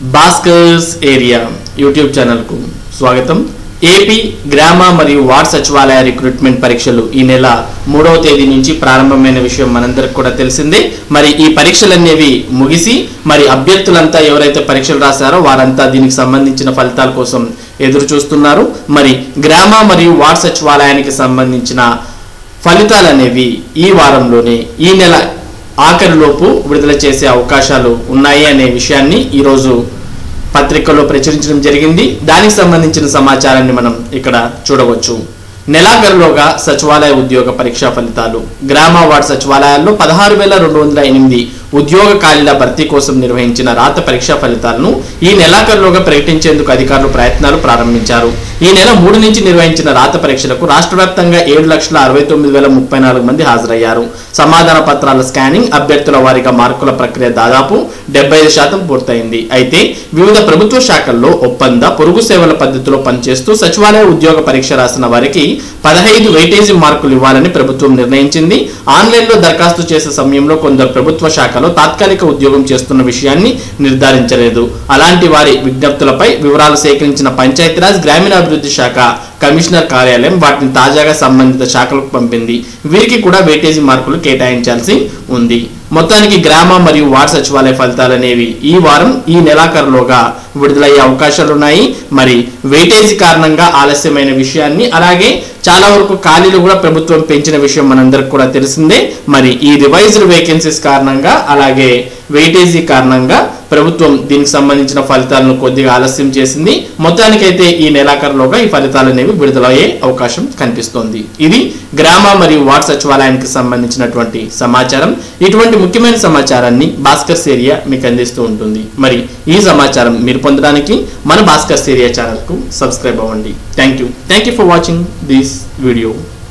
Bhaskar's area YouTube ఛానల్కు స్వాగతం AP గ్రామ మరియు వార్డ్ సచివాలయ రిక్రూట్మెంట్ పరీక్షలు ఈ నెల మూడవ తేదీ నుంచి ప్రారంభమైన విషయం మనందరికి కూడా తెలిసిందే మరి ఈ పరీక్షలు అనేవి ముగిసి మరి అభ్యర్థులంతా ఎవరైతే పరీక్షలు రాశారో వారంతా దీనికి సంబంధించిన ఫలితాల కోసం ఎదురు చూస్తున్నారు మరి గ్రామ మరియు వార్డ్ సచివాలయానికి సంబంధించిన ఫలితాలు అనేవి ఈ వారంలోనే ఈ నెల ఆఖరిలోపు విడుదల చేసే అవకాశాలు ఉన్నాయి అనే విషయాన్ని ఈరోజు పత్రికల్లో ప్రచురించడం జరిగింది దానికి సంబంధించిన సమాచారాన్ని మనం ఇక్కడ చూడవచ్చు నెలాఖరులోగా సచివాలయ ఉద్యోగ పరీక్షా ఫలితాలు గ్రామ వార్డ్ సచివాలయాల్లో పదహారు వేల రెండు వందల ఎనిమిది ఉద్యోగ ఖాళీల భర్తీ కోసం నిర్వహించిన రాత పరీక్షా ఫలితాలను ఈ నెలాఖరులోగా ప్రకటించేందుకు అధికారులు ప్రయత్నాలు ప్రారంభించారు ఈ నెల మూడు నుంచి నిర్వహించిన రాత పరీక్షలకు రాష్ట్ర వ్యాప్తంగా ఏడు లక్షల అరవై తొమ్మిది వేల ముప్పై నాలుగు మంది హాజరయ్యారు సమాధాన పత్రాల స్కానింగ్ అభ్యర్థుల వారీగా మార్కుల ప్రక్రియ దాదాపు డెబ్బై ఐదు శాతం పూర్తయింది అయితే వివిధ ప్రభుత్వ శాఖల్లో ఒప్పంద పొరుగు సేవల పద్ధతిలో పనిచేస్తూ సచివాలయ ఉద్యోగ పరీక్ష రాసిన వారికి పదహైదు వెయిటేజీ మార్కులు ఇవ్వాలని ప్రభుత్వం నిర్ణయించింది ఆన్లైన్లో దరఖాస్తు చేసే సమయంలో కొందరు ప్రభుత్వ శాఖలో తాత్కాలిక ఉద్యోగం చేస్తున్న విషయాన్ని నిర్ధారించలేదు అలాంటి వారి విజ్ఞప్తులపై వివరాలు సేకరించిన పంచాయతీరాజ్ గ్రామీణాభివృద్ధి శాఖ కమిషనర్ కార్యాలయం వాటిని తాజాగా సంబంధిత శాఖలకు పంపింది వీరికి కూడా వెయిటేజీ మార్కులు కేటాయించాల్సి ఉంది మొత్తానికి గ్రామ మరియు వార్డ్ సచివాలయ ఫలితాలు అనేవి ఈ వారం ఈ నెలాఖరులోగా విడుదలయ్యే అవకాశాలు ఉన్నాయి మరి వెయిటేజీ కారణంగా ఆలస్యమైన విషయాన్ని అలాగే చాలా వరకు ఖాళీలు కూడా ప్రభుత్వం పెంచిన విషయం మనందరికి కూడా తెలిసిందే మరి ఈ రివైజ్డ్ వేకెన్సీస్ కారణంగా అలాగే వెయిటేజీ కారణంగా ప్రభుత్వం దీనికి సంబంధించిన ఫలితాలను కొద్దిగా ఆలస్యం చేసింది మొత్తానికైతే ఈ నెలాఖరులోగా ఈ ఫలితాలు అనేవి విడుదలయ్యే అవకాశం కనిపిస్తోంది ఇది గ్రామ మరియు వార్డ్ సచివాలయానికి సంబంధించినటువంటి సమాచారం ఇటువంటి ముఖ్యమైన సమాచారాన్ని భాస్కర్స్ ఏరియా మీకు అందిస్తూ ఉంటుంది మరి ఈ సమాచారం మీరు పొందడానికి మన భాస్కర్స్ ఏరియా ఛానల్కు సబ్స్క్రైబ్ అవ్వండి thank you thank you for watching this video